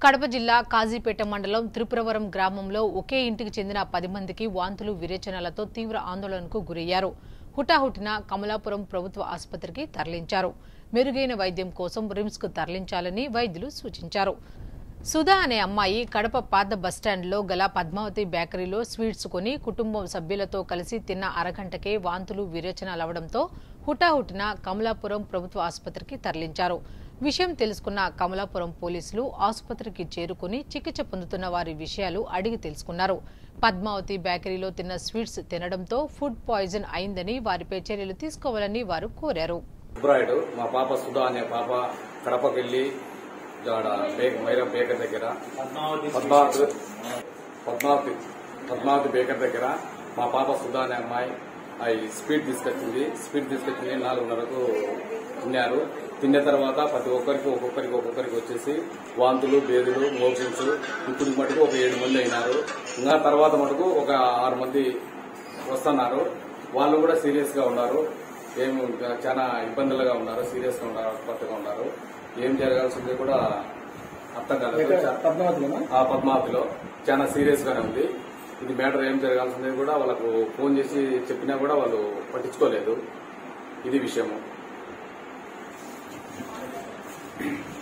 కడప జిల్లా కాజీపేట మండలం త్రిపురవరం గ్రామంలో ఒకే ఇంటికి చెందిన పది మందికి వాంతులు విరేచనాలతో తీవ్ర ఆందోళనకు గురయ్యారు హుటాహుటిన కమలాపురం ప్రభుత్వ ఆసుపత్రికి తరలించారు మెరుగైన వైద్యం కోసం రిమ్స్కు తరలించాలని వైద్యులు సూచించారు సుధా అనే అమ్మాయి కడప పాత బస్టాండ్లో గల పద్మావతి బేకరీలో స్వీట్స్ కొని కుటుంబం సభ్యులతో కలిసి తిన్న అరగంటకే వాంతులు విరేచనాలవడంతో హుటాహుటిన కమలాపురం ప్రభుత్వ ఆసుపత్రికి తరలించారు విషయం తెలుసుకున్న కమలాపురం పోలీసులు ఆసుపత్రికి చేరుకుని చికిత్స పొందుతున్న వారి విషయాలు అడిగి తెలుసుకున్నారు పద్మావతి బేకరీలో తిన్న స్వీట్స్ తినడంతో ఫుడ్ పాయిజన్ అయిందని వారిపై చర్యలు తీసుకోవాలని వారు కోరారు సుబ్రాయుడు మా పాప సుధా అనే పాప కడపకి వెళ్ళి ఆడ బే- మైరా బేకర్ దగ్గర పద్మావతి పద్మావతి పద్మావతి బేకర్ దగ్గర మా పాప సుధా అనే అమ్మాయి అవి స్పీడ్ తీసుకొచ్చింది స్పీడ్ తీసుకొచ్చింది నాలుగున్నరకు తిన్నారు తిన్న తర్వాత ప్రతి ఒక్కరికి ఒక్కొక్కరికి ఒక్కొక్కరికి వచ్చేసి వాంతులు బేదులు మోషన్స్ ఇప్పుడు మటుకు ఒక ఏడు మంది అయినారు ఇంకా తర్వాత మటుకు ఒక ఆరు మంది వస్తున్నారు వాళ్ళు కూడా సీరియస్ గా ఉన్నారు ఏం ఇంకా చాలా ఇబ్బందులుగా ఉన్నారు సీరియస్ గా ఉన్నారు ఆసుపత్రిగా ఉన్నారు ఏం జరగాల్సింది కూడా అర్థం కాలేదు పద్మావతిలోనా ఆ పద్మావతిలో చాలా సీరియస్ గానే ఉంది ఇది మ్యాటర్ ఏం జరగాల్సింది కూడా వాళ్ళకు ఫోన్ చేసి చెప్పినా కూడా వాళ్ళు పట్టించుకోలేదు ఇది విషయము